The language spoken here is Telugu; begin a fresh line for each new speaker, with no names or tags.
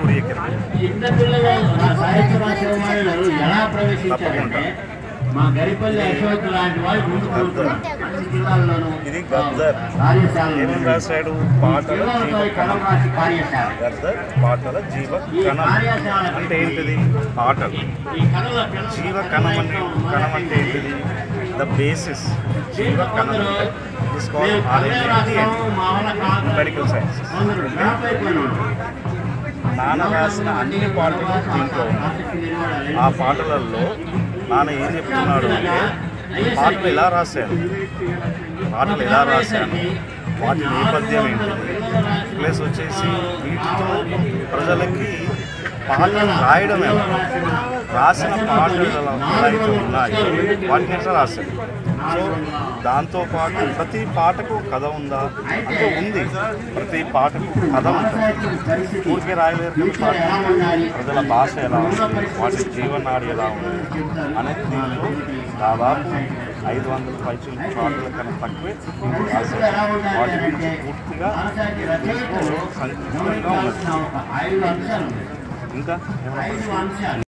ఎక్కింది
చిన్నపిల్లలు నా సాహిత్య రాసేవాళ్ళు ఎలా ప్రవేశించారంటే మా గరిపల్లి అశోక్ లాంటి వాళ్ళు ముందు కూర్చున్నారు అన్ని జిల్లాల్లోనూ
ఇది గద్దర్.
కార్యశాలలు
ఏమేమి రాశాడు పాటల జీవ కణం
రాసి కార్యశాల
గద్దర్ పాటల జీవ
ఈ
కణం
కార్యశాల
అంటే ఏంటిది పాటలు
ఈ కళల పిల్లలు
జీవ కణం అంటే కణం అంటే ఏంటిది ద బేసిస్ జీవ కణం ఇస్
మేము
కాల్డ్
కళలే
ఆర్ఎన్ఏ
రాస్తాము, మా వల్ల కాదు.
మెడికల్ సైన్స్
కొందరు డ్రాప్ అయిపోయినారు.
నాన్న రాసిన అన్ని పాటలు దీంట్లో ఉన్నాయి ఆ పాటలలో నాన్న ఏం చెప్తున్నాడు అంటే పాటలు ఎలా రాశాను పాటలు ఎలా రాశాను వాటి నేపథ్యం ఏంటిది ప్లస్ వచ్చేసి వీటితో ప్రజలకి పాటలు రాయడం ఎలా రాసిన పాటలు ఎలా అయితే ఉన్నాయో వాటిని ఎట్లా రాశాను సో దాంతోపాటు ప్రతి పాటకు కథ ఉందా అంటే ఉంది ప్రతి పాటకు కథ ఉంటుంది ఊరికే రాయలేరు కదా పాట ప్రజల భాష ఎలా ఉంది వాటి జీవనాడి ఎలా ఉంది అనేది దీంట్లో దాదాపు ఐదు వందల పైచుల పాటల కన్నా తక్కువే దీంట్లో రాశారు వాటి గురించి పూర్తిగా దీంట్లో సంక్షిప్తంగా ఉన్నది
ఒక ఐదు అంశాలు
ఇంకా
ఐదు అంశాలు